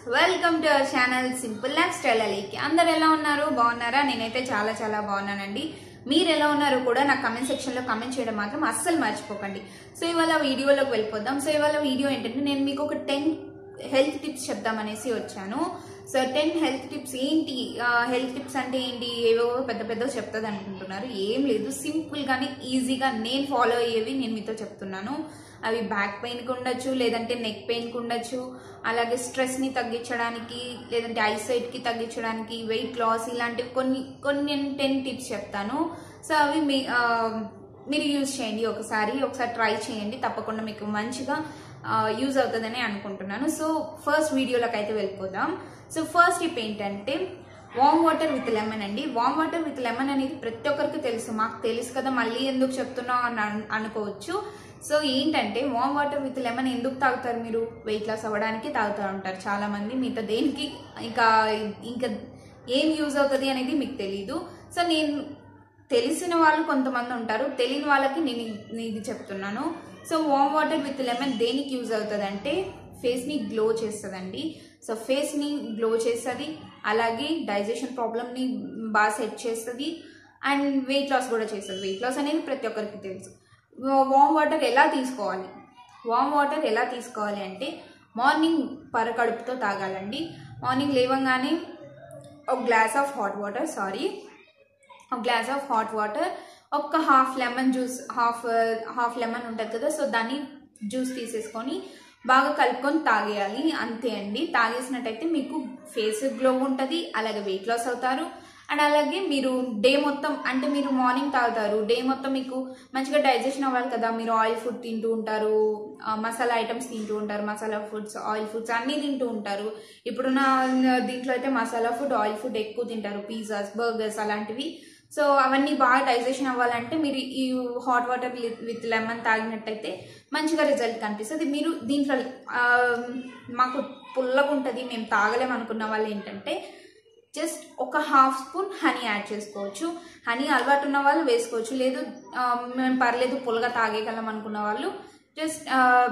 welcome to our channel simple life style అలీకి అందరు ఎలా ఉన్నారు బాగున్నారా నేనైతే చాలా చాలా బాగున్నానండి మీరు ఎలా ఉన్నారో కూడా నా కమెంట్ సెక్షన్ లో కమెంట్ చేయడం మాత్రం అస్సలు మర్చిపోకండి సో ఇవాళ వీడియోలోకి వెళ్ళిపోదాం సో ఇవాళ వీడియో ఏంటంటే నేను మీకు ఒక టెన్ హెల్త్ టిప్స్ చెప్దామనేసి వచ్చాను సో టెన్ హెల్త్ టిప్స్ ఏంటి హెల్త్ టిప్స్ అంటే ఏంటి ఏవో పెద్ద పెద్ద చెప్తుంది అనుకుంటున్నారు ఏం లేదు సింపుల్ గానే ఈజీగా నేను ఫాలో అయ్యేవి నేను మీతో చెప్తున్నాను అవి బ్యాక్ పెయిన్కి ఉండొచ్చు లేదంటే నెక్ పెయిన్కి ఉండొచ్చు అలాగే స్ట్రెస్ని తగ్గించడానికి లేదంటే ఐసైట్కి తగ్గించడానికి వెయిట్ లాస్ ఇలాంటివి కొన్ని కొన్ని టెన్ టిప్స్ చెప్తాను సో అవి మీ ఆ, మీరు యూజ్ చేయండి ఒకసారి ఒకసారి ట్రై చేయండి తప్పకుండా మీకు మంచిగా యూజ్ అవుతుందని అనుకుంటున్నాను సో ఫస్ట్ వీడియోలోకి అయితే వెళ్ళిపోదాం సో ఫస్ట్ టిప్ ఏంటంటే వామ్ వాటర్ విత్ లెమన్ అండి వామ్ వాటర్ విత్ లెమన్ అనేది ప్రతి ఒక్కరికి తెలుసు మాకు తెలుసు కదా మళ్ళీ ఎందుకు చెప్తున్నావు అని అను- అనుకోవచ్చు సో ఏంటంటే వామ్ వాటర్ విత్ లెమన్ ఎందుకు తాగుతారు మీరు వెయిట్ లాస్ అవ్వడానికి తాగుతూ ఉంటారు చాలా మంది మీతో దేనికి ఇంకా ఇంకా ఏం యూజ్ అవుతుంది అనేది మీకు తెలియదు సో నేను తెలిసిన వాళ్ళు కొంతమంది ఉంటారు తెలియని వాళ్ళకి నేను ఇది- ఇది చెప్తున్నాను so warm water with lemon దేనికి యూజ్ అవుతుంది అంటే ఫేస్ని గ్లో చేస్తుందండి సో ఫేస్ని గ్లో చేస్తుంది అలాగే డైజెషన్ ప్రాబ్లమ్ని బాగా సెట్ చేస్తుంది అండ్ వెయిట్ లాస్ కూడా చేస్తుంది వెయిట్ లాస్ అనేది ప్రతి ఒక్కరికి తెలుసు వామ్ వాటర్ ఎలా తీసుకోవాలి వామ్ వాటర్ ఎలా తీసుకోవాలి అంటే మార్నింగ్ పరకడుపుతో తాగాలండి మార్నింగ్ లేవగానే ఒక glass of hot water sorry ఒక గ్లాస్ ఆఫ్ హాట్ వాటర్ ఒక్క half lemon juice half half lemon ఉంటుంది కదా సో దాన్ని జ్యూస్ తీసేసుకొని బాగా కలుపుకొని తాగేయాలి అంతే అండి తాగేసినట్టయితే మీకు ఫేస్ గ్లో ఉంటుంది అలాగే వెయిట్ లాస్ అవుతారు అండ్ అలాగే మీరు డే మొత్తం అంటే మీరు మార్నింగ్ తాగుతారు డే మొత్తం మీకు మంచిగా డైజెషన్ అవ్వాలి కదా మీరు ఆయిల్ ఫుడ్ తింటూ ఉంటారు ఆ, మసాలా ఐటమ్స్ తింటూ ఉంటారు మసాలా ఫుడ్స్ ఆయిల్ ఫుడ్స్ అన్నీ తింటూ ఉంటారు ఇప్పుడున్న దీంట్లో అయితే మసాలా ఫుడ్ ఆయిల్ ఫుడ్ ఎక్కువ తింటారు పిజ్జాస్ బర్గర్స్ అలాంటివి సో అవన్నీ బాగా డైజెషన్ అవ్వాలంటే మీరు ఈ హాట్ వాటర్ విత్ లెమన్ తాగినట్టయితే మంచిగా రిజల్ట్ కనిపిస్తుంది మీరు దీంట్లో ఆ, మాకు పుల్లగా ఉంటుంది మేము తాగలేం అనుకున్న వాళ్ళు ఏంటంటే జస్ట్ ఒక హాఫ్ స్పూన్ హనీ యాడ్ చేసుకోవచ్చు హనీ అలవాటు ఉన్న వాళ్ళు వేసుకోవచ్చు లేదు ఆ, మేము పర్లేదు పుల్లగా తాగేయగలం అనుకున్న వాళ్ళు just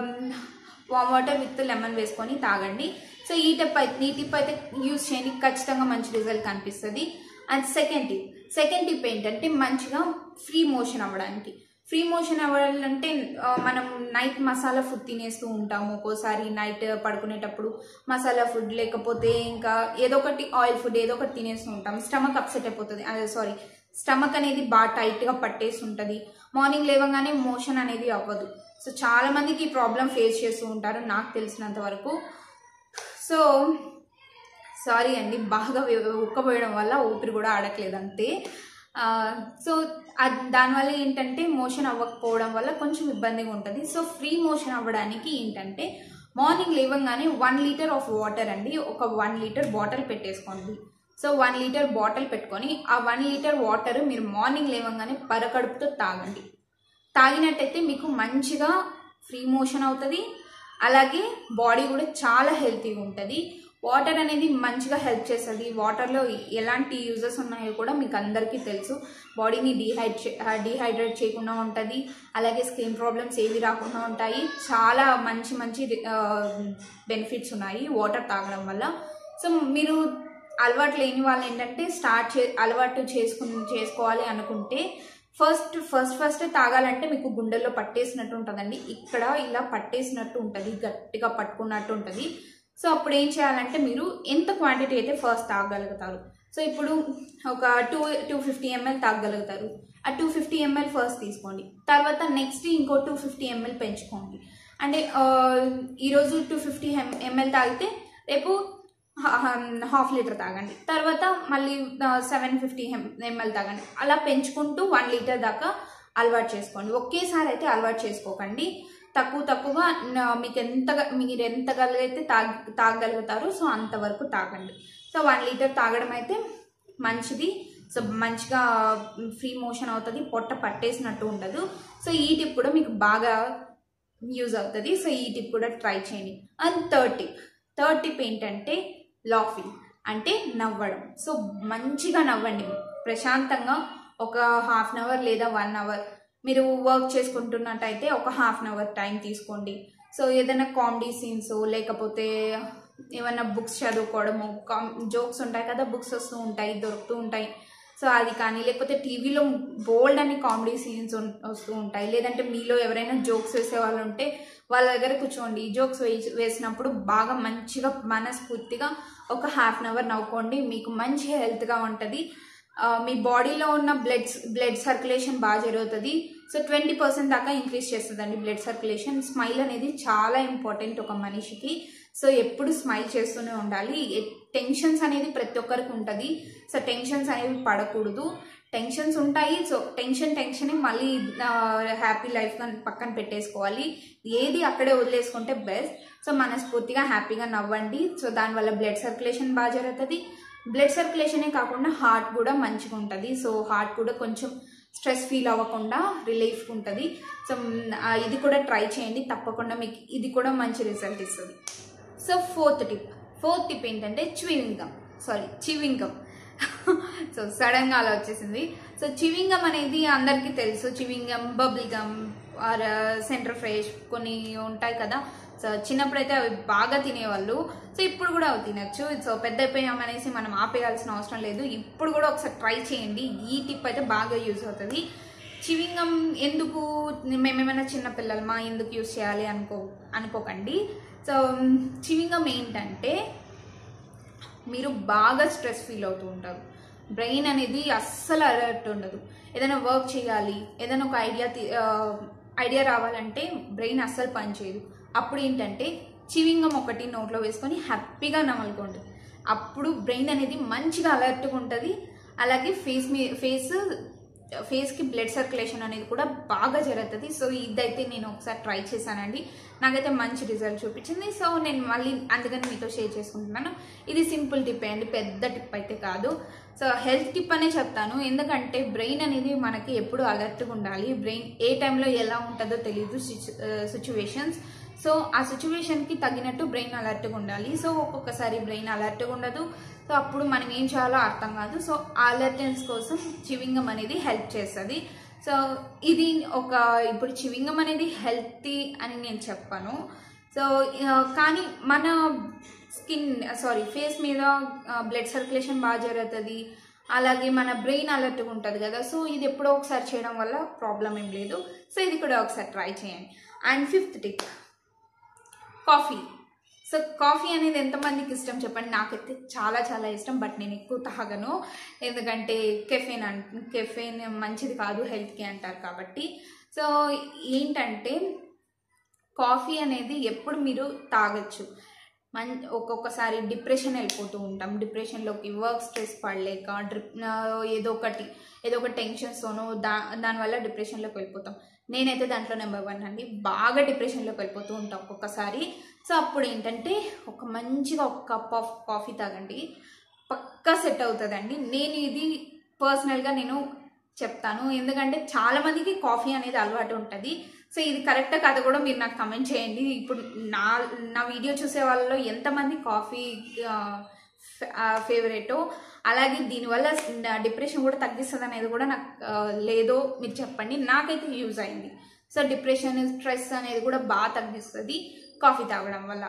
warm water with lemon వేసుకొని తాగండి సో ఈ టిప్ అయితే ఈ టిప్ అయితే యూజ్ చేయండి ఖచ్చితంగా మంచి రిజల్ట్ కనిపిస్తుంది and second tip second tip ఏంటంటే మంచిగా ఫ్రీ మోషన్ అవ్వడానికి ఫ్రీ మోషన్ అవ్వాలంటే ఆ, మనం నైట్ మసాలా ఫుడ్ తినేస్తూ ఉంటాము ఒక్కోసారి నైట్ పడుకునేటప్పుడు మసాలా ఫుడ్ లేకపోతే ఇంకా ఏదో ఒకటి ఆయిల్ ఫుడ్ ఏదో ఒకటి తినేస్తూ ఉంటాం స్టమక్ అప్సెట్ అయిపోతుంది అదే సారీ స్టమక్ అనేది బాగా టైట్గా పట్టేసి ఉంటుంది మార్నింగ్ లేవగానే మోషన్ అనేది అవ్వదు సో చాలా మందికి ఈ ప్రాబ్లం ఫేస్ చేస్తూ ఉంటారు నాకు తెలిసినంత వరకు సో సారీ అండి బాగా ఉ- ఉక్కబోయడం వల్ల ఊపిరి కూడా ఆడట్లేదు అంతే ఆ, సో అద్- దానివల్ల ఏంటంటే మోషన్ అవ్వకపోవడం వల్ల కొంచెం ఇబ్బందిగా ఉంటుంది సో ఫ్రీ మోషన్ అవ్వడానికి ఏంటంటే మార్నింగ్ లేవగానే వన్ లీటర్ ఆఫ్ వాటర్ అండి ఒక వన్ లీటర్ బాటిల్ పెట్టేసుకోండి సో వన్ లీటర్ బాటిల్ పెట్టుకొని ఆ వన్ లీటర్ వాటర్ మీరు మార్నింగ్ లేవగానే పరకడుపుతో తాగండి తాగినట్టయితే మీకు మంచిగా ఫ్రీ మోషన్ అవుతుంది అలాగే బాడీ కూడా చాలా హెల్తీగా ఉంటుంది వాటర్ అనేది మంచిగా హెల్ప్ చేస్తుంది వాటర్లో ఎలాంటి యూజెస్ ఉన్నాయో కూడా మీకు అందరికీ తెలుసు బాడీని డీహైడ్ డీహైడ్రేట్ చేయకుండా ఉంటుంది అలాగే స్కిన్ ప్రాబ్లమ్స్ ఏవి రాకుండా ఉంటాయి చాలా మంచి మంచి బెనిఫిట్స్ ఉన్నాయి వాటర్ తాగడం వల్ల సో మీరు అలవాటు లేని వాళ్ళు ఏంటంటే స్టార్ట్ చే అలవాటు చేసుకుని చేసుకోవాలి అనుకుంటే ఫస్ట్ ఫస్ట్ ఫస్ట్ తాగాలంటే మీకు గుండెల్లో పట్టేసినట్టు ఉంటుందండి ఇక్కడ ఇలా పట్టేసినట్టు ఉంటుంది గట్టిగా పట్టుకున్నట్టు ఉంటుంది సో అప్పుడు ఏం చేయాలంటే మీరు ఎంత క్వాంటిటీ అయితే ఫస్ట్ తాగలుగుతారు సో ఇప్పుడు ఒక టూ టూ ఫిఫ్టీ ఎంఎల్ తాగలుగుతారు ఆ టూ ఫిఫ్టీ ఎంఎల్ ఫస్ట్ తీసుకోండి తర్వాత నెక్స్ట్ ఇంకో టూ ఫిఫ్టీ ఎంఎల్ పెంచుకోండి అంటే ఆ, ఈరోజు టూ ఫిఫ్టీ ఎంఎల్ తాగితే రేపు హాఫ్ లీటర్ తాగండి తర్వాత మళ్ళీ సెవెన్ ఫిఫ్టీ ఎంఎల్ తాగండి అలా పెంచుకుంటూ వన్ లీటర్ దాకా అలవాటు చేసుకోండి ఒకేసారి అయితే అలవాటు చేసుకోకండి తక్కువ తక్కువగా న- మీకు ఎంతగా మీరు ఎంతగా అయితే తాగ తాగగలుగుతారో సో అంతవరకు తాగండి సో వన్ లీటర్ తాగడం అయితే మంచిది సో మంచిగా ఫ్రీ మోషన్ అవుతుంది పొట్ట పట్టేసినట్టు ఉండదు సో ఈ టిప్ కూడా మీకు బాగా యూజ్ అవుతుంది సో ఈ టిప్ కూడా ట్రై చేయండి and third tip third tip ఏంటంటే లాఫింగ్ అంటే నవ్వడం సో మంచిగా నవ్వండి ప్రశాంతంగా ఒక హాఫ్ అన్ అవర్ లేదా వన్ అవర్ మీరు వర్క్ చేసుకుంటున్నట్టయితే ఒక హాఫ్ అన్ అవర్ టైం తీసుకోండి సో ఏదైనా కామెడీ సీన్స్ లేకపోతే ఏమన్నా బుక్స్ చదువుకోవడము జోక్స్ ఉంటాయి కదా బుక్స్ వస్తూ ఉంటాయి దొరుకుతూ ఉంటాయి సో అది కానీ లేకపోతే టీవీలో బోల్డ్ అని కామెడీ సీన్స్ వస్తూ ఉంటాయి లేదంటే మీలో ఎవరైనా జోక్స్ వేసే వాళ్ళు ఉంటే వాళ్ళ దగ్గర కూర్చోండి జోక్స్ వేసి వేసినప్పుడు బాగా మంచిగా మనస్ఫూర్తిగా ఒక హాఫ్ అన్ అవర్ నవ్వుకోండి మీకు మంచి హెల్త్గా ఉంటుంది ఆ, మీ బాడీలో ఉన్న బ్లడ్ బ్లడ్ సర్క్యులేషన్ బాగా జరుగుతుంది సో ట్వంటీ పర్సెంట్ దాకా ఇంక్రీజ్ చేస్తుందండి బ్లడ్ సర్క్యులేషన్ స్మైల్ అనేది చాలా ఇంపార్టెంట్ ఒక మనిషికి సో ఎప్పుడు స్మైల్ చేస్తూనే ఉండాలి టెన్షన్స్ అనేది ప్రతి ఒక్కరికి ఉంటుంది సో టెన్షన్స్ అనేవి పడకూడదు టెన్షన్స్ ఉంటాయి సో టెన్షన్ టెన్షన్ మళ్ళీ హ్యాపీ లైఫ్ పక్కన పెట్టేసుకోవాలి ఏది అక్కడే వదిలేసుకుంటే బెస్ట్ సో మనస్ఫూర్తిగా హ్యాపీగా నవ్వండి సో దానివల్ల బ్లడ్ సర్క్యులేషన్ బాగా జరుగుతుంది బ్లడ్ సర్క్యులేషనే కాకుండా హార్ట్ కూడా మంచిగా ఉంటుంది సో హార్ట్ కూడా కొంచెం స్ట్రెస్ ఫీల్ అవ్వకుండా రిలీఫ్ ఉంటుంది సో మ్, ఆ, ఇది కూడా ట్రై చేయండి తప్పకుండా మీకు ఇది కూడా మంచి రిజల్ట్ ఇస్తుంది so fourth tip fourth tip ఏంటంటే చివింగం సారీ చివింగం సో సడన్గా అలా వచ్చేసింది సో చివింగం అనేది అందరికీ తెలుసు chewing gum bubble gum or Center Fresh కొన్ని ఉంటాయి కదా సో చిన్నప్పుడు అయితే అవి బాగా తినేవాళ్ళు సో ఇప్పుడు కూడా అవి తినచ్చు సో పెద్ద అయిపోయాం అనేసి మనం ఆపేయాల్సిన అవసరం లేదు ఇప్పుడు కూడా ఒకసారి ట్రై చేయండి ఈ టిప్ అయితే బాగా యూజ్ అవుతుంది చివింగం ఎందుకు మేమేమైనా చిన్న పిల్లలమా ఎందుకు యూజ్ చేయాలి అనుకో అనుకోకండి సో చివింగం ఏంటంటే మీరు బాగా స్ట్రెస్ ఫీల్ అవుతూ ఉంటారు బ్రెయిన్ అనేది అస్సలు అలర్ట్ ఉండదు ఏదైనా వర్క్ చేయాలి ఏదైనా ఒక ఐడియా ఐడియా రావాలంటే బ్రెయిన్ అస్సలు పనిచేయదు అప్పుడు ఏంటంటే చివింగం ఒకటి నోట్లో వేసుకొని హ్యాపీగా నమలుకోండి అప్పుడు బ్రెయిన్ అనేది మంచిగా అలర్ట్గా ఉంటుంది అలాగే ఫేస్ మీ ఫేస్ ఫేస్కి బ్లడ్ సర్క్యులేషన్ అనేది కూడా బాగా జరుగుతుంది సో ఇదైతే నేను ఒకసారి ట్రై చేశానండి నాకైతే మంచి రిజల్ట్ చూపించింది సో నేను మళ్ళీ అందుకని మీతో షేర్ చేసుకుంటున్నాను ఇది సింపుల్ టిప్ అండి పెద్ద టిప్ అయితే కాదు సో హెల్త్ టిప్ అనే చెప్తాను ఎందుకంటే బ్రెయిన్ అనేది మనకి ఎప్పుడు అలర్ట్గా ఉండాలి బ్రెయిన్ ఏ టైంలో ఎలా ఉంటుందో తెలియదు సిచ్యువేషన్స్ సో ఆ సిచ్యువేషన్కి తగినట్టు బ్రెయిన్ అలర్ట్గా ఉండాలి సో ఒక్కొక్కసారి బ్రెయిన్ అలర్ట్గా ఉండదు సో అప్పుడు మనం ఏం చేయాలో అర్థం కాదు సో ఆ అలర్టెన్స్ కోసం చివింగం అనేది హెల్ప్ చేస్తుంది సో ఇది ఒక ఇప్పుడు చివింగం అనేది హెల్తీ అని నేను చెప్పాను సో ఆ, కానీ మన స్కిన్ సారీ ఫేస్ మీద బ్లడ్ సర్క్యులేషన్ బాగా జరుగుతుంది అలాగే మన బ్రెయిన్ అలర్ట్గా ఉంటుంది కదా సో ఇది ఎప్పుడో ఒకసారి చేయడం వల్ల ప్రాబ్లం ఏం లేదు సో ఇది కూడా ఒకసారి ట్రై చేయండి and fifth tip coffee so coffee అనేది ఎంతమందికి ఇష్టం చెప్పండి నాకైతే చాలా చాలా ఇష్టం బట్ నేను ఎక్కువ తాగను ఎందుకంటే కెఫెన్ అన్ కెఫెన్ మంచిది కాదు హెల్త్కి అంటారు కాబట్టి సో ఏంటంటే కాఫీ అనేది ఎప్పుడు మీరు తాగొచ్చు మన్ ఒక్కొక్కసారి డిప్రెషన్ వెళ్ళిపోతూ ఉంటాం డిప్రెషన్లోకి వర్క్ స్ట్రెస్ పడలేక డ్రిప్ ఏదో ఒకటి ఏదో ఒక టెన్షన్స్తోనో దా దానివల్ల డిప్రెషన్లోకి వెళ్ళిపోతాం నేనైతే దాంట్లో నెంబర్ వన్ అండి బాగా డిప్రెషన్లోకి వెళ్ళిపోతూ ఉంటాం ఒక్కొక్కసారి సో అప్పుడు ఏంటంటే ఒక మంచిగా ఒక కప్ ఆఫ్ కాఫీ తాగండి పక్కా సెట్ అవుతుందండి నేను ఇది పర్సనల్గా నేను చెప్తాను ఎందుకంటే చాలా మందికి కాఫీ అనేది అలవాటు ఉంటుంది సో ఇది కరెక్ట్ కాదు కూడా మీరు నాకు కమెంట్ చేయండి ఇప్పుడు నా నా వీడియో చూసే వాళ్ళలో ఎంతమంది కాఫీ ఫేవరెటో అలాగే దీనివల్ల డిప్రెషన్ కూడా తగ్గిస్తుంది అనేది కూడా నాకు ఆ, లేదో మీరు చెప్పండి నాకైతే యూజ్ అయింది సో డిప్రెషన్ స్ట్రెస్ అనేది కూడా బాగా తగ్గిస్తుంది కాఫీ తాగడం వల్ల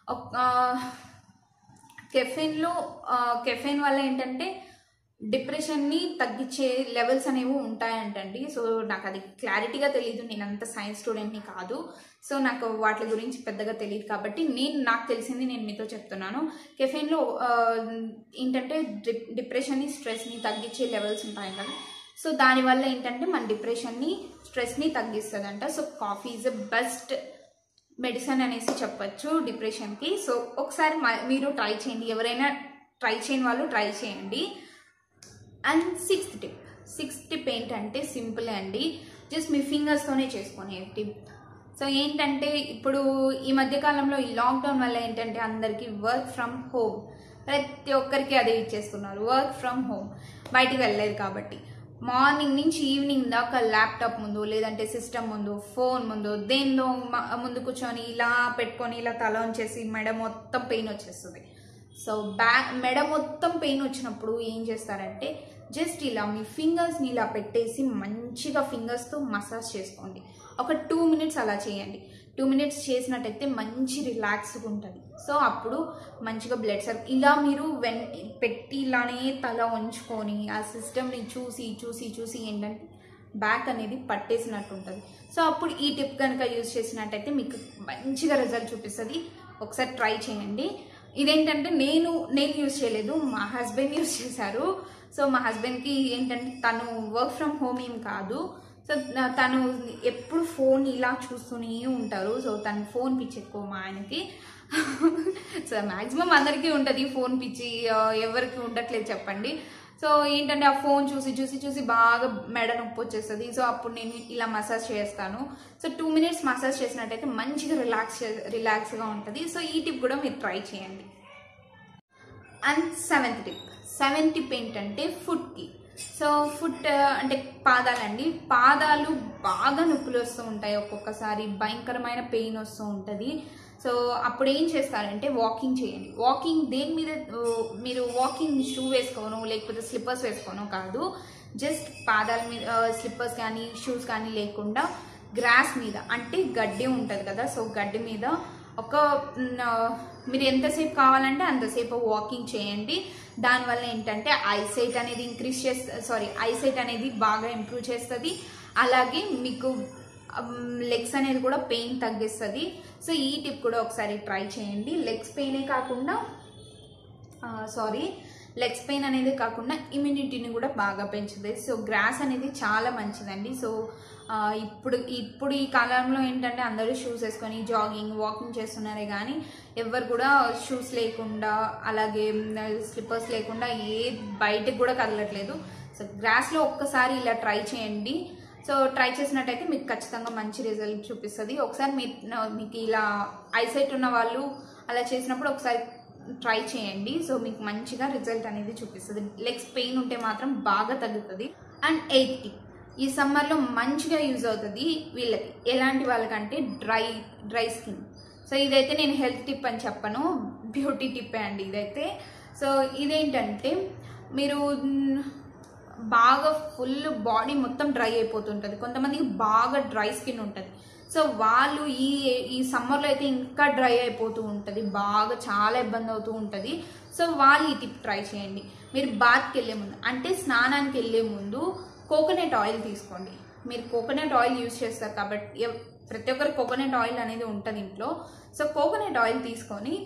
కెఫెన్లో కెఫెన్ వల్ల ఏంటంటే డిప్రెషన్ని తగ్గించే లెవెల్స్ అనేవి ఉంటాయంటండి సో నాకు అది క్లారిటీగా తెలియదు నేను అంత సైన్స్ స్టూడెంట్ని కాదు సో నాకు వాటి గురించి పెద్దగా తెలియదు కాబట్టి నేను నాకు తెలిసింది నేను మీతో చెప్తున్నాను కెఫెన్లో ఆ, ఏంటంటే డిప్ డిప్రెషన్ని స్ట్రెస్ని తగ్గించే లెవెల్స్ ఉంటాయంట సో దానివల్ల ఏంటంటే మన డిప్రెషన్ని స్ట్రెస్ని తగ్గిస్తుందంట so coffee is a best medicine అనేసి చెప్పొచ్చు డిప్రెషన్కి సో ఒకసారి మ- మీరు ట్రై చేయండి ఎవరైనా ట్రై చేయని వాళ్ళు ట్రై చేయండి and sixth tip sixth tip ఏంటంటే సింపుల్ అండి జస్ట్ మీ ఫింగర్స్తోనే చేసుకునే టిప్ సో ఏంటంటే ఇప్పుడు ఈ మధ్య కాలంలో ఈ లాక్డౌన్ వల్ల ఏంటంటే అందరికీ వర్క్ ఫ్రమ్ హోమ్ ప్రతి ఒక్కరికి అదే ఇచ్చేస్తున్నారు వర్క్ ఫ్రమ్ హోమ్ బయటికి వెళ్ళలేదు కాబట్టి మార్నింగ్ నుంచి ఈవినింగ్ దాకా ల్యాప్టాప్ ముందు లేదంటే సిస్టమ్ ముందు ఫోన్ ముందు దేనిలో మ- ముందు కూర్చొని ఇలా పెట్టుకొని ఇలా తల ఉంచేసి మెడ మొత్తం పెయిన్ వచ్చేస్తుంది సో బ్యాక్ మెడ మొత్తం పెయిన్ వచ్చినప్పుడు ఏం చేస్తారంటే జస్ట్ ఇలా మీ ఫింగర్స్ని ఇలా పెట్టేసి మంచిగా ఫింగర్స్తో మసాజ్ చేసుకోండి ఒక టూ మినిట్స్ అలా చేయండి టూ మినిట్స్ చేసినట్టయితే మంచి రిలాక్స్గా ఉంటుంది సో అప్పుడు మంచిగా బ్లడ్ సర్క్ ఇలా మీరు వెన్ పెట్టి ఇలానే తల ఉంచుకొని ఆ సిస్టమ్ని చూసి చూసి చూసి ఏంటంటే బ్యాక్ అనేది పట్టేసినట్టు ఉంటుంది సో అప్పుడు ఈ టిప్ కనుక యూజ్ చేసినట్టయితే మీకు మంచిగా రిజల్ట్ చూపిస్తుంది ఒకసారి ట్రై చేయండి ఇదేంటంటే నేను నేను యూజ్ చేయలేదు మా హస్బెండ్ యూజ్ చేశారు సో మా హస్బెండ్కి ఏంటంటే తను వర్క్ ఫ్రమ్ హోమ్ ఏం కాదు సో తను ఎప్పుడు ఫోన్ ఇలా చూస్తూనే ఉంటారు సో తను ఫోన్ పిచ్చి ఎక్కువ మా ఆయనకి సో మ్యాక్సిమం అందరికీ ఉంటుంది ఫోన్ పిచ్చి ఆ, ఎవరికి ఉండట్లేదు చెప్పండి సో ఏంటంటే ఆ ఫోన్ చూసి చూసి చూసి బాగా మెడ నొప్పి వచ్చేస్తుంది సో అప్పుడు నేను ఇలా మసాజ్ చేస్తాను సో టూ మినిట్స్ మసాజ్ చేసినట్టయితే మంచిగా రిలాక్స్ రిలాక్స్గా ఉంటుంది సో ఈ టిప్ కూడా మీరు ట్రై చేయండి and seventh tip seventh tip ఏంటంటే ఫుట్కి సో ఫుట్ అంటే పాదాలండి పాదాలు బాగా నొప్పులు వస్తూ ఉంటాయి ఒక్కొక్కసారి భయంకరమైన పెయిన్ వస్తూ ఉంటుంది సో అప్పుడు ఏం చేస్తారంటే వాకింగ్ చేయండి వాకింగ్ దేని మీద ఆ, మీరు వాకింగ్ షూ వేసుకోను లేకపోతే స్లిప్పర్స్ వేసుకోను కాదు జస్ట్ పాదాల మీద స్లిప్పర్స్ కానీ షూస్ కానీ లేకుండా గ్రాస్ మీద అంటే గడ్డి ఉంటుంది కదా సో గడ్డి మీద ఒక మ్, ఆ, మీరు ఎంతసేపు కావాలంటే అంతసేపు వాకింగ్ చేయండి దానివల్ల ఏంటంటే ఐసైట్ అనేది ఇంక్రీజ్ చేస్త సారీ ఐసైట్ అనేది బాగా ఇంప్రూవ్ చేస్తుంది అలాగే మీకు లెగ్స్ అనేది కూడా పెయిన్ తగ్గిస్తుంది సో ఈ టిప్ కూడా ఒకసారి ట్రై చేయండి లెగ్స్ పెయినే కాకుండా సారీ లెగ్స్ పెయిన్ అనేది కాకుండా ఇమ్యూనిటీని కూడా బాగా పెంచుతుంది సో గ్రాస్ అనేది చాలా మంచిదండి సో ఆ, ఇప్పుడు ఇప్పుడు ఈ కాలంలో ఏంటంటే అందరూ షూస్ వేసుకొని జాగింగ్ వాకింగ్ చేస్తున్నారే కానీ ఎవరు కూడా షూస్ లేకుండా అలాగే స్లిప్పర్స్ లేకుండా ఏ బయటకు కూడా కదలట్లేదు సో గ్రాస్లో ఒక్కసారి ఇలా ట్రై చేయండి సో ట్రై చేసినట్టయితే మీకు ఖచ్చితంగా మంచి రిజల్ట్ చూపిస్తుంది ఒకసారి మీ మీకు ఇలా ఐసైట్ ఉన్న వాళ్ళు అలా చేసినప్పుడు ఒకసారి ట్రై చేయండి సో మీకు మంచిగా రిజల్ట్ అనేది చూపిస్తుంది లెగ్స్ పెయిన్ ఉంటే మాత్రం బాగా తగ్గుతుంది అండ్ ఎయిత్ టిప్ ఈ సమ్మర్లో మంచిగా యూజ్ అవుతుంది వీళ్ళకి ఎలాంటి వాళ్ళకంటే డ్రై డ్రై స్కిన్ సో ఇదైతే నేను హెల్త్ టిప్ అని చెప్పను బ్యూటీ టిప్పే అండి ఇదైతే సో ఇదేంటంటే మీరు మ్, బాగా ఫుల్ బాడీ మొత్తం డ్రై అయిపోతుంటుంది కొంతమందికి బాగా డ్రై స్కిన్ ఉంటుంది సో వాళ్ళు ఈ ఈ సమ్మర్లో అయితే ఇంకా డ్రై అయిపోతూ ఉంటుంది బాగా చాలా ఇబ్బంది అవుతూ ఉంటుంది సో వాళ్ళు ఈ టిప్ ట్రై చేయండి మీరు బాత్కి వెళ్ళే ముందు అంటే స్నానానికి వెళ్ళే ముందు కోకోనట్ ఆయిల్ తీసుకోండి మీరు కోకోనట్ ఆయిల్ యూజ్ చేస్తారు కాబట్టి ఎవ్- ప్రతి ఒక్కరు కోకోనట్ ఆయిల్ అనేది ఉంటుంది ఇంట్లో సో కోకోనట్ ఆయిల్ తీసుకొని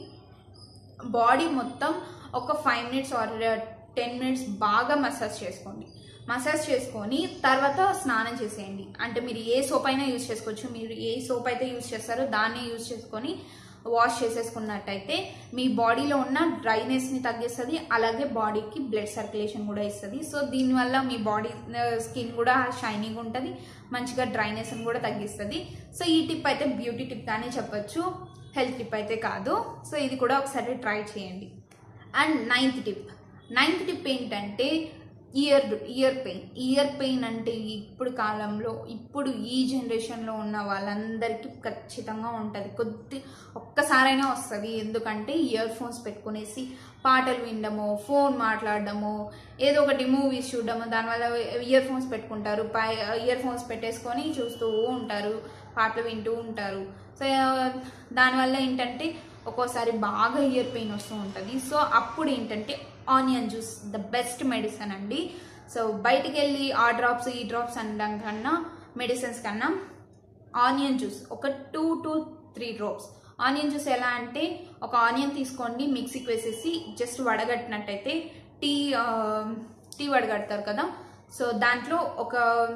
బాడీ మొత్తం ఒక five minutes or ten minutes బాగా మసాజ్ చేసుకోండి మసాజ్ చేసుకొని తర్వాత స్నానం చేసేయండి అంటే మీరు ఏ సోప్ అయినా యూజ్ చేసుకోవచ్చు మీరు ఏ సోప్ అయితే యూజ్ చేస్తారో దాన్ని యూజ్ చేసుకొని వాష్ చేసేసుకున్నట్టయితే మీ బాడీలో ఉన్న డ్రైనెస్ని తగ్గిస్తుంది అలాగే బాడీకి బ్లడ్ సర్క్యులేషన్ కూడా ఇస్తుంది సో దీనివల్ల మీ బాడీ స్కిన్ కూడా షైనింగ్ ఉంటుంది మంచిగా డ్రైనెస్ని కూడా తగ్గిస్తుంది సో ఈ టిప్ అయితే బ్యూటీ టిప్ కానీ చెప్పొచ్చు హెల్త్ టిప్ అయితే కాదు సో ఇది కూడా ఒకసారి ట్రై చేయండి and ninth tip ninth tip ఏంటంటే ear ear pain ear pain అంటే ఇప్పుడు కాలంలో ఇప్పుడు ఈ జనరేషన్లో ఉన్న వాళ్ళందరికీ ఖచ్చితంగా ఉంటుంది కొద్ది ఒక్కసారైనా వస్తుంది ఎందుకంటే ఇయర్ ఫోన్స్ పెట్టుకునేసి పాటలు వినడము ఫోన్ మాట్లాడడము ఏదో ఒకటి మూవీస్ చూడడము దానివల్ల ఇయర్ ఫోన్స్ పెట్టుకుంటారు పై ఇయర్ ఫోన్స్ పెట్టేసుకొని చూస్తూ ఉంటారు పాటలు వింటూ ఉంటారు సో దానివల్ల ఏంటంటే ఒక్కోసారి బాగా ఇయర్ పెయిన్ వస్తూ ఉంటుంది సో అప్పుడు ఏంటంటే onion juice the best medicine అండి సో బయటికి వెళ్ళి ఆ డ్రాప్స్ ఈ డ్రాప్స్ అనడం కన్నా మెడిసిన్స్ కన్నా ఆనియన్ జ్యూస్ ఒక two to three drops onion juice ఎలా అంటే ఒక ఆనియన్ తీసుకోండి మిక్సీకి వేసేసి జస్ట్ వడగట్టినట్టయితే టీ ఆ, టీ వడగడతారు కదా సో దాంట్లో ఒక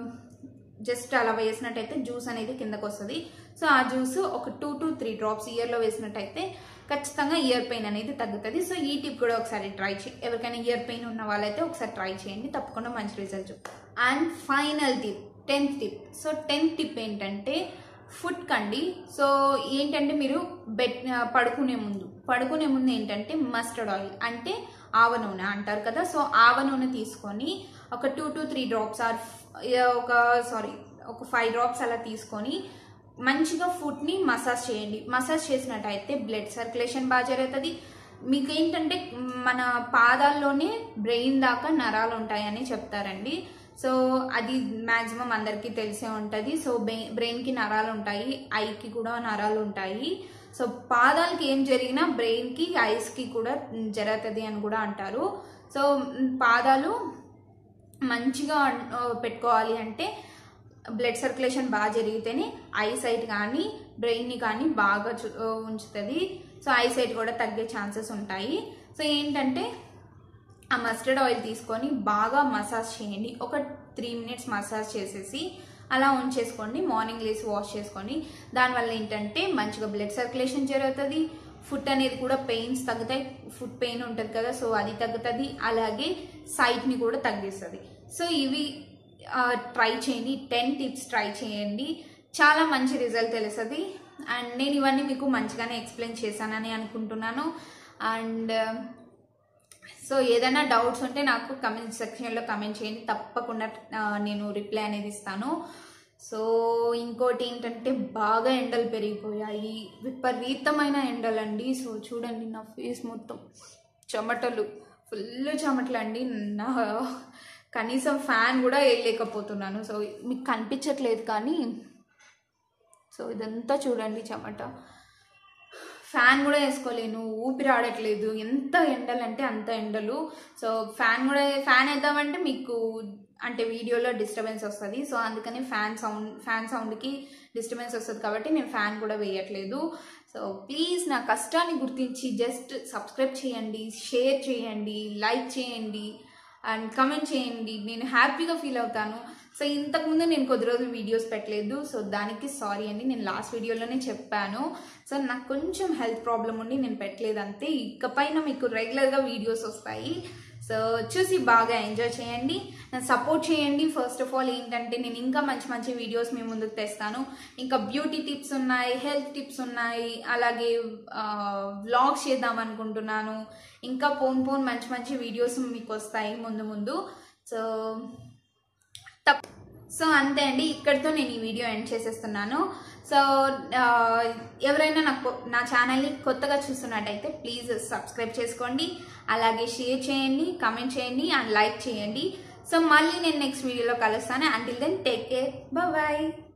జస్ట్ అలా వేసినట్టయితే జ్యూస్ అనేది కిందకు వస్తుంది సో ఆ జ్యూస్ ఒక టూ టు త్రీ డ్రాప్స్ ఇయర్లో వేసినట్టయితే ఖచ్చితంగా ఇయర్ పెయిన్ అనేది తగ్గుతుంది సో ఈ టిప్ కూడా ఒకసారి ట్రై చేయి ఎవరికైనా ఇయర్ పెయిన్ ఉన్న వాళ్ళైతే ఒకసారి ట్రై చేయండి తప్పకుండా మంచి result and final tip tenth tip so tenth tip ఏంటంటే ఫుడ్ కండి సో ఏంటంటే మీరు బెడ్ పడుకునే ముందు పడుకునే ముందు ఏంటంటే మస్టర్డ్ ఆయిల్ అంటే ఆవ నూనె అంటారు కదా సో ఆవ నూనె తీసుకొని ఒక two to three drops or ఒక సారీ ఒక ఫైవ్ డ్రాప్స్ అలా తీసుకొని మంచిగా ఫుడ్ని మసాజ్ చేయండి మసాజ్ చేసినట్టయితే బ్లడ్ సర్క్యులేషన్ బాగా జరుగుతుంది మీకు ఏంటంటే మన పాదాల్లోనే బ్రెయిన్ దాకా నరాలు ఉంటాయని చెప్తారండి సో అది మ్యాక్సిమం అందరికీ తెలిసే ఉంటుంది సో బ్రెయిన్కి నరాలు ఉంటాయి ఐకి కూడా నరాలు ఉంటాయి సో పాదాలకి ఏం జరిగినా బ్రెయిన్కి ఐస్కి కూడా జరుగుతుంది అని కూడా అంటారు సో పాదాలు మంచిగా ఆ, పెట్టుకోవాలి అంటే బ్లడ్ సర్క్యులేషన్ బాగా జరిగితేనే ఐ సైట్ కానీ బ్రెయిన్ని కానీ బాగా చు- ఆ, ఉంచుతుంది సో ఐ సైట్ కూడా తగ్గే ఛాన్సెస్ ఉంటాయి సో ఏంటంటే ఆ మస్టర్డ్ ఆయిల్ తీసుకొని బాగా మసాజ్ చేయండి ఒక త్రీ మినిట్స్ మసాజ్ చేసేసి అలా ఉంచేసుకోండి మార్నింగ్ లేసి వాష్ చేసుకోండి దానివల్ల ఏంటంటే మంచిగా బ్లడ్ సర్క్యులేషన్ జరుగుతుంది ఫుట్ అనేది కూడా పెయిన్స్ తగ్గుతాయి ఫుట్ పెయిన్ ఉంటుంది కదా సో అది తగ్గుతుంది అలాగే సైట్ని కూడా తగ్గిస్తుంది సో ఇవి ట్రై చేయండి టెన్ టిప్స్ ట్రై చేయండి చాలా మంచి రిజల్ట్ తెలుస్తుంది అండ్ నేను ఇవన్నీ మీకు మంచిగానే ఎక్స్ప్లెయిన్ చేశానని అనుకుంటున్నాను అండ్ సో ఏదైనా డౌట్స్ ఉంటే నాకు కమెంట్ సెక్షన్లో కమెంట్ చేయండి తప్పకుండా ఆ, నేను రిప్లై అనేది ఇస్తాను సో ఇంకోటి ఏంటంటే బాగా ఎండలు పెరిగిపోయాయి విపరీతమైన ఎండలండి సో చూడండి నా ఫేస్ మొత్తం చెమటలు ఫుల్ చెమటలు అండి నా కనీసం ఫ్యాన్ కూడా వేయలేకపోతున్నాను సో మీకు కనిపించట్లేదు కానీ సో ఇదంతా చూడండి చెమట ఫ్యాన్ కూడా వేసుకోలేను ఊపిరి ఆడట్లేదు ఎంత ఎండలు అంటే అంత ఎండలు సో ఫ్యాన్ కూడా ఫ్యాన్ వేద్దామంటే మీకు అంటే వీడియోలో డిస్టర్బెన్స్ వస్తుంది సో అందుకని ఫ్యాన్ సౌండ్ ఫ్యాన్ సౌండ్కి డిస్టర్బెన్స్ వస్తుంది కాబట్టి నేను ఫ్యాన్ కూడా వేయట్లేదు సో ప్లీజ్ నా కష్టాన్ని గుర్తించి జస్ట్ సబ్స్క్రైబ్ చేయండి షేర్ చేయండి లైక్ చేయండి అండ్ కమెంట్ చేయండి నేను హ్యాపీగా ఫీల్ అవుతాను సో ఇంతకుముందు నేను కొద్ది రోజులు వీడియోస్ పెట్టలేదు సో దానికి సారీ అండి నేను లాస్ట్ వీడియోలోనే చెప్పాను సో నాకు కొంచెం హెల్త్ ప్రాబ్లం ఉండి నేను పెట్టలేదు అంతే ఇకపైన మీకు రెగ్యులర్గా వీడియోస్ వస్తాయి సో చూసి బాగా ఎంజాయ్ చేయండి నన్ను సపోర్ట్ చేయండి ఫస్ట్ ఆఫ్ ఆల్ ఏంటంటే నేను ఇంకా మంచి మంచి వీడియోస్ మీ ముందుకు తెస్తాను ఇంకా బ్యూటీ టిప్స్ ఉన్నాయి హెల్త్ టిప్స్ ఉన్నాయి అలాగే వ్లాగ్స్ చేద్దాం అనుకుంటున్నాను ఇంకా పోన్ పోన్ మంచి మంచి వీడియోస్ మీకు వస్తాయి ముందు ముందు సో తప్ సో అంతే అండి ఇక్కడితో నేను ఈ వీడియో ఎండ్ చేసేస్తున్నాను సో ఆ, ఎవరైనా నాకు నా ఛానల్ని కొత్తగా చూస్తున్నట్టయితే ప్లీజ్ సబ్స్క్రైబ్ చేసుకోండి అలాగే షేర్ చేయండి కమెంట్ చేయండి అండ్ లైక్ చేయండి సో మళ్ళీ నేను నెక్స్ట్ వీడియోలో కలుస్తాను until then take care bye